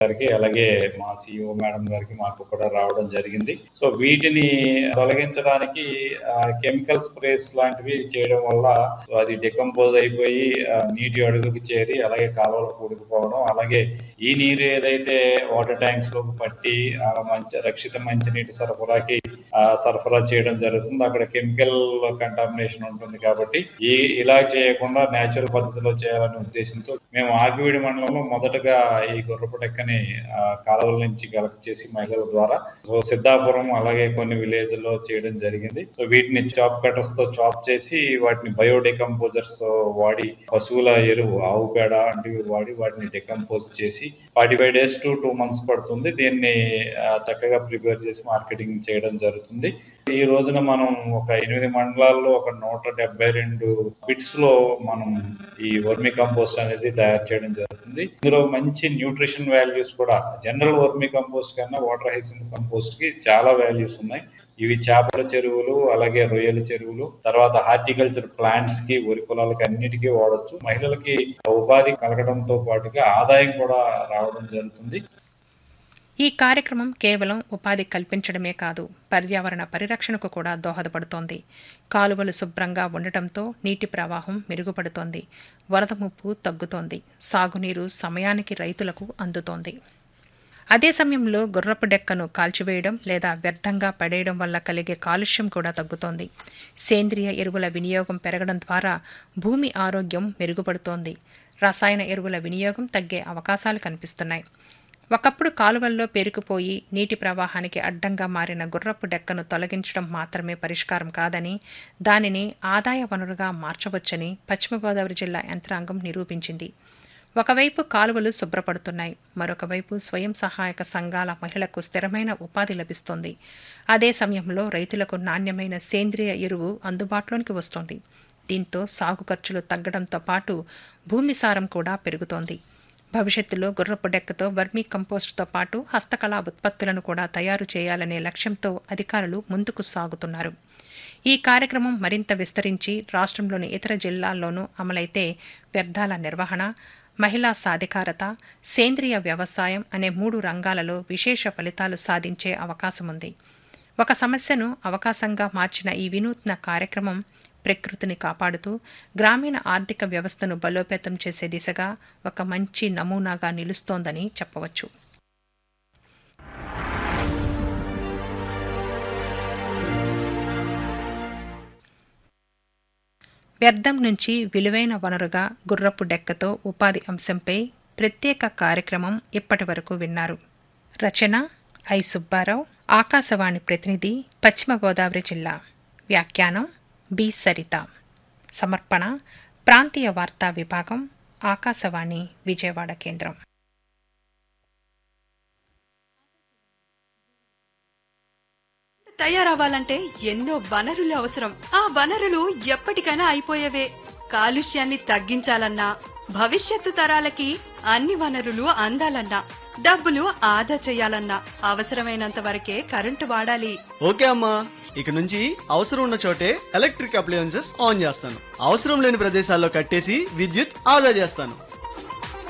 గారికి అలాగే మా సిఇఓ మేడం గారికి మాకు కూడా రావడం జరిగింది సో వీటిని తొలగించడానికి కెమికల్ స్ప్రేస్ లాంటివి చేయడం వల్ల సో అది డికంపోజ్ అయిపోయి ఆ, నీటి అడుగుకి చేరి అలాగే కాలువలు కూడుకుపోవడం అలాగే ఈ నీరు ఏదైతే వాటర్ ట్యాంక్స్ లోకి పట్టి ఆ, మంచి రక్షిత మంచినీటి సరఫరాకి ఆ, సరఫరా చేయడం జరుగుతుంది అక్కడ కెమికల్ కంటామినేషన్ ఉంటుంది కాబట్టి ఈ ఇలా చేయకుండా నేచురల్ పద్ధతిలో చేయాలనే ఉద్దేశంతో మేము ఆకివీడి మండలంలో మొదటగా ఈ గుర్రపు డెక్కని ఆ, కాలువల నుంచి కలెక్ట్ చేసి మహిళల ద్వారా సో సిద్ధాపురం అలాగే కొన్ని విలేజ్ లో చేయడం జరిగింది సో వీటిని చాప్ కటర్స్ తో చాప్ చేసి వాటిని బయోడెకంపోజర్స్ వాడి పశువుల ఎరువు ఆవు పేడ వంటివి వాడి వాటిని డెకంపోజ్ చేసి forty five days to two months పడుతుంది దీన్ని ఆ, చక్కగా ప్రిపేర్ చేసి మార్కెటింగ్ చేయడం జరుగుతుంది ఈ రోజున మనం ఒక ఎనిమిది మండలాల్లో ఒక నూట డెబ్బై రెండు బిట్స్ లో మనం ఈ వర్మి కంపోస్ట్ అనేది తయారు చేయడం జరుగుతుంది ఇందులో మంచి న్యూట్రిషన్ వాల్యూస్ కూడా జనరల్ వర్మి కంపోస్ట్ కన్నా వాటర్ హైసిన్ కంపోస్ట్ కి చాలా వాల్యూస్ ఉన్నాయి ఇవి చేపల చెరువులు అలాగే రొయ్యల చెరువులు తర్వాత హార్టికల్చర్ ప్లాంట్స్ కి వరి పొలాలకి అన్నిటికీ వాడొచ్చు మహిళలకి ఉపాధి కలగడంతో పాటుగా ఆదాయం కూడా రావడం జరుగుతుంది ఈ కార్యక్రమం కేవలం ఉపాధి కల్పించడమే కాదు పర్యావరణ పరిరక్షణకు కూడా దోహదపడుతోంది కాలువలు శుభ్రంగా ఉండటంతో నీటి ప్రవాహం మెరుగుపడుతోంది వరద ముప్పు తగ్గుతోంది సాగునీరు సమయానికి రైతులకు అందుతోంది అదే సమయంలో గుర్రపు డెక్కను కాల్చివేయడం లేదా వ్యర్థంగా పడేయడం వల్ల కలిగే కాలుష్యం కూడా తగ్గుతోంది సేంద్రియ ఎరువుల వినియోగం పెరగడం ద్వారా భూమి ఆరోగ్యం మెరుగుపడుతోంది రసాయన ఎరువుల వినియోగం తగ్గే అవకాశాలు కనిపిస్తున్నాయి ఒకప్పుడు కాలువల్లో పేరుకుపోయి నీటి ప్రవాహానికి అడ్డంగా మారిన గుర్రపు డెక్కను తొలగించడం మాత్రమే పరిష్కారం కాదని దానిని ఆదాయ వనరుగా మార్చవచ్చని పశ్చిమ గోదావరి జిల్లా యంత్రాంగం నిరూపించింది ఒకవైపు కాలువలు శుభ్రపడుతున్నాయి మరొక వైపు స్వయం సహాయక సంఘాల మహిళలకు స్థిరమైన ఉపాధి లభిస్తోంది అదే సమయంలో రైతులకు నాణ్యమైన సేంద్రియ ఎరువు అందుబాటులోనికి వస్తోంది దీంతో సాగు ఖర్చులు తగ్గడంతో పాటు భూమి సారం కూడా పెరుగుతోంది భవిష్యత్తులో గుర్రపు డెక్కతో వర్మీ కంపోస్ట్తో పాటు హస్తకళా ఉత్పత్తులను కూడా తయారు చేయాలనే లక్ష్యంతో అధికారులు ముందుకు సాగుతున్నారు ఈ కార్యక్రమం మరింత విస్తరించి రాష్ట్రంలోని ఇతర జిల్లాల్లోనూ అమలైతే వ్యర్థాల నిర్వహణ మహిళా సాధికారత సేంద్రియ వ్యవసాయం అనే మూడు రంగాలలో విశేష ఫలితాలు సాధించే అవకాశం ఉంది ఒక సమస్యను అవకాశంగా మార్చిన ఈ వినూత్న కార్యక్రమం ప్రకృతిని కాపాడుతూ గ్రామీణ ఆర్థిక వ్యవస్థను బలోపేతం చేసే దిశగా ఒక మంచి నమూనాగా నిలుస్తోందని చెప్పవచ్చు వ్యర్థం నుంచి విలువైన వనరుగా గుర్రపు డెక్కతో ఉపాధి అంశంపై ప్రత్యేక కార్యక్రమం ఇప్పటి వరకు విన్నారు రచన ఐ సుబ్బారావు ఆకాశవాణి ప్రతినిధి పశ్చిమ గోదావరి జిల్లా వ్యాఖ్యానం బి సరిత సమర్పణ ప్రాంతీయ వార్తా విభాగం ఆకాశవాణి విజయవాడ కేంద్రం తయారవ్వాలంటే ఎన్నో వనరులు అవసరం ఆ వనరులు ఎప్పటికైనా అయిపోయేవే కాలుష్యాన్ని తగ్గించాలన్నా భవిష్యత్తు తరాలకి అన్ని వనరులు అందాలన్నా డబ్బులు ఆదా చేయాలన్నా అవసరమైనంత వరకే కరెంటు వాడాలి ఓకే అమ్మా ఇక నుంచి అవసరం ఉన్న చోటే ఎలక్ట్రిక్ అప్లయన్సెస్ ఆన్ చేస్తాను అవసరం లేని ప్రదేశాల్లో కట్టేసి విద్యుత్ ఆదా చేస్తాను